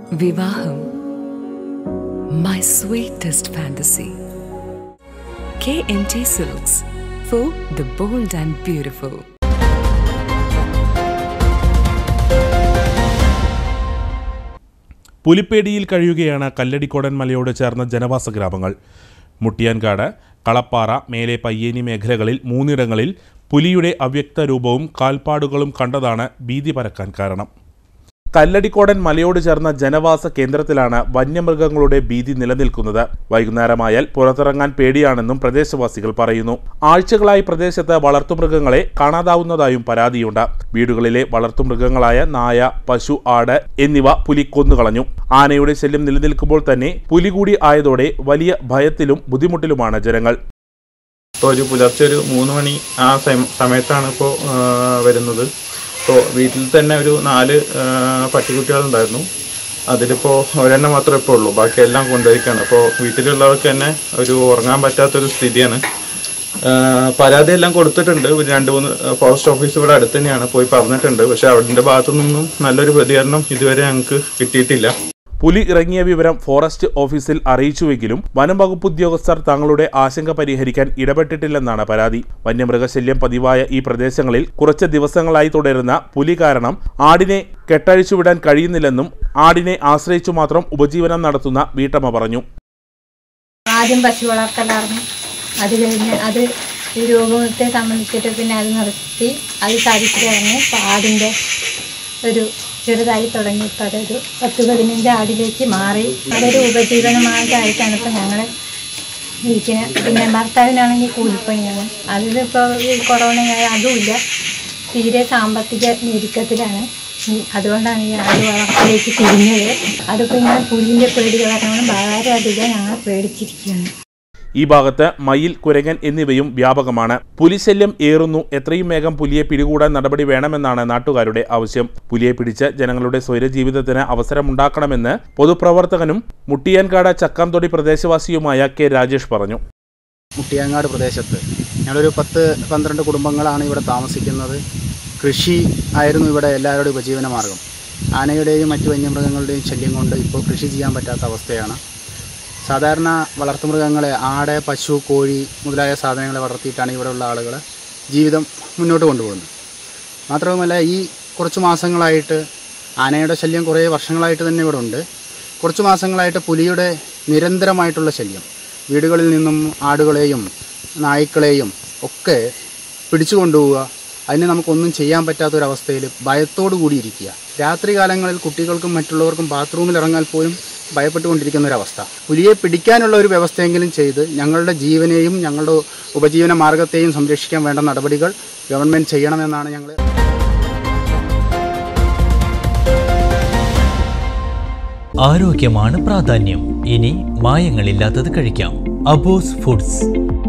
വിവാഹം my sweetest fantasy K M T silks for the bold and beautiful പുലിപ്പേടിയിൽ കഴിയുകയാണ് കല്ലടിക്കോടൻ മലയോട് ചേർന്ന ജനവാസ ഗ്രാമങ്ങൾ മുട്ടിയാൻകാട് കളപ്പാറ മേലെ പയ്യേനി മേഖലകളിൽ മൂന്നിടങ്ങളിൽ പുലിയുടെ അവ്യക്ത രൂപവും കാൽപ്പാടുകളും കണ്ടതാണ് ഭീതി പരക്കാൻ കാരണം കല്ലടിക്കോടൻ മലയോട് ചേർന്ന ജനവാസ കേന്ദ്രത്തിലാണ് വന്യമൃഗങ്ങളുടെ ഭീതി നിലനിൽക്കുന്നത് വൈകുന്നേരമായാൽ പുറത്തിറങ്ങാൻ പേടിയാണെന്നും പ്രദേശവാസികൾ പറയുന്നു ആഴ്ചകളായി പ്രദേശത്ത് വളർത്തുമൃഗങ്ങളെ കാണാതാവുന്നതായും പരാതിയുണ്ട് വീടുകളിലെ വളർത്തുമൃഗങ്ങളായ നായ പശു ആട് എന്നിവ പുലി കൊന്നുകളഞ്ഞു ആനയുടെ ശല്യം നിലനിൽക്കുമ്പോൾ തന്നെ പുലി കൂടി ആയതോടെ വലിയ ഭയത്തിലും ബുദ്ധിമുട്ടിലുമാണ് ജനങ്ങൾ ഇപ്പോൾ ഒരു പുലർച്ചെ ഒരു മൂന്ന് മണി ആ സമ- സമയത്താണ് ഇപ്പോൾ വരുന്നത് ഇപ്പോൾ വീട്ടിൽ തന്നെ ഒരു നാല് ആ, പട്ടിക്കുട്ടികളുണ്ടായിരുന്നു അതിലിപ്പോൾ ഒരെണ്ണം മാത്രമേ ഇപ്പോൾ ഉള്ളൂ ബാക്കിയെല്ലാം കൊണ്ടുപോയിക്കാണ് അപ്പോൾ വീട്ടിലുള്ളവർക്ക് തന്നെ ഒരു ഉറങ്ങാൻ പറ്റാത്തൊരു സ്ഥിതിയാണ് ആ, പരാതിയെല്ലാം കൊടുത്തിട്ടുണ്ട് ഒരു രണ്ട് മൂന്ന് ഫോറസ്റ്റ് ഓഫീസ് ഇവിടെ അടുത്ത് തന്നെയാണ് പോയി പറഞ്ഞിട്ടുണ്ട് പക്ഷെ അവിടെ ഭാഗത്തു നിന്നും നല്ലൊരു പ്രതികരണം ഇതുവരെ ഞങ്ങൾക്ക് കിട്ടിയിട്ടില്ല പുലി ഇറങ്ങിയ വിവരം ഫോറസ്റ്റ് ഓഫീസിൽ അറിയിച്ചുവെങ്കിലും വനം വകുപ്പ് ഉദ്യോഗസ്ഥർ തങ്ങളുടെ ആശങ്ക പരിഹരിക്കാൻ ഇടപെട്ടിട്ടില്ലെന്നാണ് പരാതി വന്യമൃഗശല്യം പതിവായ ഈ പ്രദേശങ്ങളിൽ കുറച്ച് ദിവസങ്ങളായി തുടരുന്ന പുലി കാരണം ആടിനെ കെട്ടഴിച്ചുവിടാൻ കഴിയുന്നില്ലെന്നും ആടിനെ ആശ്രയിച്ചു മാത്രം ഉപജീവനം നടത്തുന്ന വീട്ടമ്മ പറഞ്ഞു ആദ്യം പശു വളർത്തലായിരുന്നു അത് കഴിഞ്ഞ് അത് ഈ രോഗത്തെ സംബന്ധിച്ചിട്ട് പിന്നെ അത് നിർത്തി അത് സാധിച്ചു കഴിഞ്ഞ് ഇപ്പം ആടിൻ്റെ ഒരു ചെറുതായി തുടങ്ങി ഇപ്പം അതൊരു പത്ത് പതിനഞ്ച് ആടിലേക്ക് മാറി അതൊരു ഉപജീവന മാർഗമായിട്ടാണ് ഇപ്പം ഞങ്ങൾ ഇരിക്കുന്നത് പിന്നെ ഭർത്താവിനാണെങ്കിൽ കൂലിപ്പണിയാണ് അതിലിപ്പോൾ ഈ കൊറോണയായ അതുമില്ല തീരെ സാമ്പത്തിക ഞെരുക്കത്തിലാണ് ഈ അതുകൊണ്ടാണ് ഈ ആട് വളർത്തലേക്ക് തിരിഞ്ഞത് അതിപ്പോൾ ഇങ്ങനെ പുലിൻ്റെ പേടി കാരണം വളരെയധികം ഞങ്ങൾ പേടിച്ചിരിക്കുകയാണ് ഈ ഭാഗത്ത് മയിൽ കുരങ്ങൻ എന്നിവയും വ്യാപകമാണ് പുലിശല്യം ഏറുന്നു എത്രയും വേഗം പുലിയെ പിടികൂടാൻ നടപടി വേണമെന്നാണ് നാട്ടുകാരുടെ ആവശ്യം പുലിയെ പിടിച്ച് ജനങ്ങളുടെ സ്വൈരജീവിതത്തിന് അവസരമുണ്ടാക്കണമെന്ന് പൊതുപ്രവർത്തകനും മുട്ടിയാൻകാട് ചക്കാംതൊടി പ്രദേശവാസിയുമായ കെ രാജേഷ് പറഞ്ഞു മുട്ടിയാങ്ങാട് പ്രദേശത്ത് ഞങ്ങളൊരു പത്ത് പന്ത്രണ്ട് കുടുംബങ്ങളാണ് ഇവിടെ താമസിക്കുന്നത് കൃഷി ആയിരുന്നു ഇവിടെ എല്ലാവരുടെയും ഉപജീവന മാർഗം ആനയുടെയും മറ്റു വന്യമൃഗങ്ങളുടെയും ശല്യം കൊണ്ട് ഇപ്പോൾ കൃഷി ചെയ്യാൻ പറ്റാത്ത അവസ്ഥയാണ് സാധാരണ വളർത്തുമൃഗങ്ങളെ ആട് പശു കോഴി മുതലായ സാധനങ്ങളെ വളർത്തിയിട്ടാണ് ഇവിടെയുള്ള ആളുകൾ ജീവിതം മുന്നോട്ട് കൊണ്ടുപോകുന്നത് മാത്രവുമല്ല ഈ കുറച്ച് മാസങ്ങളായിട്ട് ആനയുടെ ശല്യം കുറേ വർഷങ്ങളായിട്ട് തന്നെ ഇവിടെ ഉണ്ട് കുറച്ച് മാസങ്ങളായിട്ട് പുലിയുടെ നിരന്തരമായിട്ടുള്ള ശല്യം വീടുകളിൽ നിന്നും ആടുകളെയും നായ്ക്കളെയും ഒക്കെ പിടിച്ചു കൊണ്ടുപോവുക അതിന് നമുക്കൊന്നും ചെയ്യാൻ പറ്റാത്തൊരവസ്ഥയിൽ ഭയത്തോടു കൂടി ഇരിക്കുക രാത്രി കാലങ്ങളിൽ കുട്ടികൾക്കും മറ്റുള്ളവർക്കും ബാത്റൂമിൽ ഇറങ്ങാൻ പോലും ഭയപ്പെട്ടുകൊണ്ടിരിക്കുന്ന ഒരവസ്ഥ പുലിയെ പിടിക്കാനുള്ള ഒരു വ്യവസ്ഥയെങ്കിലും ചെയ്ത് ഞങ്ങളുടെ ജീവനെയും ഞങ്ങളുടെ ഉപജീവന മാർഗത്തെയും സംരക്ഷിക്കാൻ വേണ്ട നടപടികൾ ഗവൺമെൻറ് ചെയ്യണമെന്നാണ് ഞങ്ങൾ ആരോഗ്യമാണ് പ്രാധാന്യം ഇനി മായങ്ങളില്ലാത്തത് കഴിക്കാം അബോസ് ഫുഡ്സ്